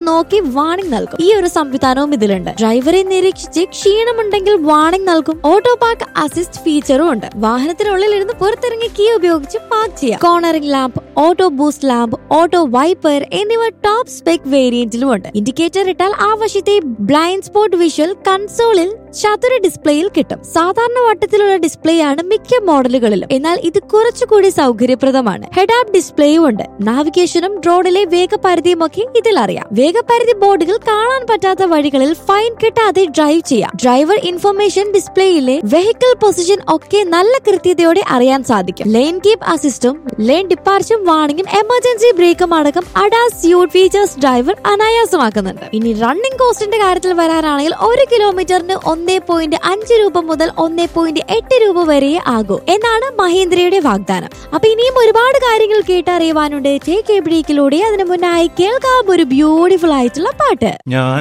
നോക്കി വാണിംഗ് നൽകും ഈ ഒരു സംവിധാനവും ഇതിലുണ്ട് ഡ്രൈവറെ നിരീക്ഷിച്ച് ക്ഷീണമുണ്ടെങ്കിൽ വാണിംഗ് നൽകും ഓട്ടോ പാർക്ക് അസിസ്റ്റ് ഫീച്ചറും ഉണ്ട് വാഹനത്തിനുള്ളിൽ ഇരുന്ന് പുറത്തിറങ്ങി കീ ഉപയോഗിച്ച് പാർക്ക് ചെയ്യാം cornering lamp auto boost lamp auto wiper എന്നിവ ടോപ്പ് സ്പെക് വേരിയന്റിലും ഉണ്ട് ഇൻഡിക്കേറ്റർ ഇട്ടാൽ ആ വശത്തെ ബ്ലൈൻഡ് സ്പോട്ട് വിഷ്വൽ കൺസോളിൽ ചതുര ഡിസ്പ്ലേയിൽ കിട്ടും സാധാരണ വട്ടത്തിലുള്ള ഡിസ്പ്ലേ ആണ് മിക്ക മോഡലുകളിലും എന്നാൽ ഇത് കുറച്ചുകൂടി സൗകര്യപ്രദമാണ് ഹെഡ് ആപ്പ് ഡിസ്പ്ലേയും ഉണ്ട് നാവിഗേഷനും റോഡിലെ വേഗപരിധിയും ഒക്കെ ഇതിൽ അറിയാം വേഗപരിധി ബോർഡുകൾ കാണാൻ പറ്റാത്ത വഴികളിൽ ഫൈൻ കിട്ടാതെ ഡ്രൈവ് ചെയ്യാം ഡ്രൈവർ ഇൻഫർമേഷൻ ഡിസ്പ്ലേയിലെ വെഹിക്കിൾ പൊസിഷൻ ഒക്കെ നല്ല കൃത്യതയോടെ അറിയാൻ സാധിക്കും ലെയിൻ കീപ് അസിസ്റ്റും ലെയിൻ ഡിപ്പാർച്ചും വാണിംഗും എമർജൻസി ബ്രേക്കും അടക്കം അഡാസ് സ്യൂട്ട് ഫീച്ചേഴ്സ് ഡ്രൈവർ അനായാസമാക്കുന്നുണ്ട് ഇനി റണ്ണിംഗ് കോസ്റ്റിന്റെ കാര്യത്തിൽ വരാനാണെങ്കിൽ ഒരു കിലോമീറ്ററിന് ഒന്നേ പോയിന്റ് അഞ്ച് രൂപ മുതൽ ഒന്നേ പോയിന്റ് എട്ട് രൂപ വരെ ആകൂ എന്നാണ് മഹീന്ദ്രയുടെ വാഗ്ദാനം അപ്പൊ ഇനിയും ഒരുപാട് കാര്യങ്ങൾ കേട്ടറിയുവാനുണ്ട് ടേക്ക് എ ബ്രേക്കിലൂടെ അതിനു മുന്നായി കേൾക്കാം ഒരു ബ്യൂട്ടിഫുൾ ആയിട്ടുള്ള പാട്ട് ഞാൻ